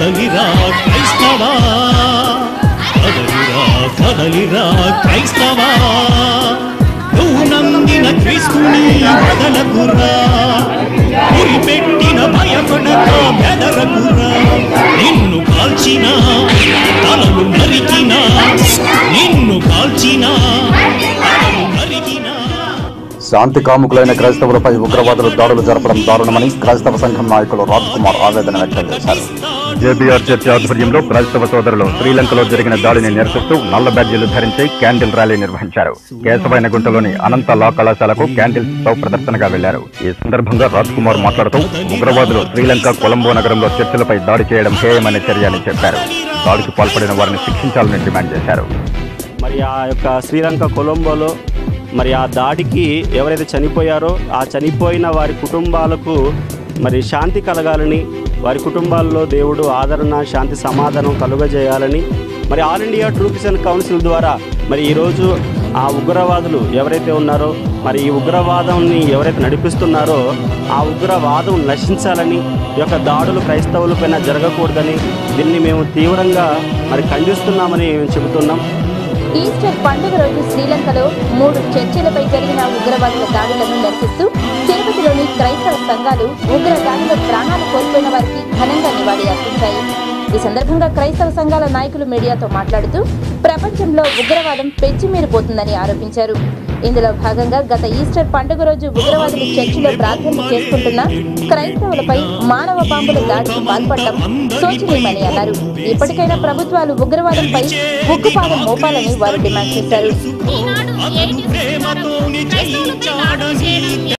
కదలిరా క్రైస్తవా కదలిరా కదలిరా క్రైస్తవా నువ్వు నమ్మిన క్రీస్తుని వదలకురా ఉరి పెట్టిన భయపడక బెదరకురా నిన్ను కాల్చిన తలలు నరికిన నిన్ను కాల్చిన తలలు నరికిన శాంతి కాముకులైన క్రైస్తవులపై ఉగ్రవాదులు దాడులు జరపడం దారుణమని క్రైస్తవ సంఘం నాయకులు రాజ్ కుమార్ ఆవేదన వ్యక్తం చేశారు జేబీఆర్ చర్చ్ ఆధ్వర్యంలో క్రైస్తవ సోదరులు శ్రీలంకలో జరిగిన దాడిని నిరసిస్తూ నల్ల బ్యాడ్జీలు ధరించి క్యాండిల్ ర్యాలీ నిర్వహించారు కేశవైన గుంటలోని అనంత లా కళాశాలకు క్యాండిల్ తో ప్రదర్శనగా వెళ్లారు ఈ సందర్భంగా రాజ్ కుమార్ మాట్లాడుతూ ఉగ్రవాదులు శ్రీలంక కొలంబో నగరంలో చర్చిలపై దాడి చేయడం హేయమైన చర్య అని చెప్పారు దాడికి పాల్పడిన వారిని శిక్షించాలని డిమాండ్ చేశారు మరి ఆ యొక్క శ్రీలంక కొలంబోలో మరి ఆ దాడికి ఎవరైతే చనిపోయారో ఆ చనిపోయిన వారి కుటుంబాలకు మరి శాంతి కలగాలని వారి కుటుంబాల్లో దేవుడు ఆదరణ శాంతి సమాధానం కలుగజేయాలని మరి All India True Christian Council ద్వారా మరి ఈరోజు ఆ ఉగ్రవాదులు ఎవరైతే ఉన్నారో మరి ఈ ఉగ్రవాదాన్ని ఎవరైతే నడిపిస్తున్నారో ఆ ఉగ్రవాదం నశించాలని ఈ యొక్క దాడులు క్రైస్తవులపైన జరగకూడదని దీన్ని మేము తీవ్రంగా మరి ఖండిస్తున్నామని మేము చెబుతున్నాం ఈస్టర్ పండుగ రోజు శ్రీలంకలో మూడు చర్చిలపై జరిగిన ఉగ్రవాదుల దాడులను నిరసిస్తూ తిరుపతిలోని క్రైస్తవ సంఘాలు ఉగ్ర దాడిలో ప్రాణాలు కోల్పోయిన వారికి ఘనంగా నివాళి అర్పించాయి ఈ సందర్భంగా క్రైస్తవ సంఘాల నాయకులు మీడియాతో మాట్లాడుతూ ప్రపంచంలో ఉగ్రవాదం పెంచిమీరిపోతుందని ఆరోపించారు ఇందులో భాగంగా గత ఈస్టర్ పండుగ రోజు ఉగ్రవాదులు చర్చిలో ప్రార్థనలు చేసుకుంటున్న క్రైస్తవులపై మానవ పాంపుల దాడికి పాల్పడటం శోచనీయమని అన్నారు ఇప్పటికైనా ప్రభుత్వాలు ఉగ్రవాదంపై ఉక్కుపాదం మోపాలని వారు డిమాండ్ చేశారు అతను ప్రేమతోని జయించాడని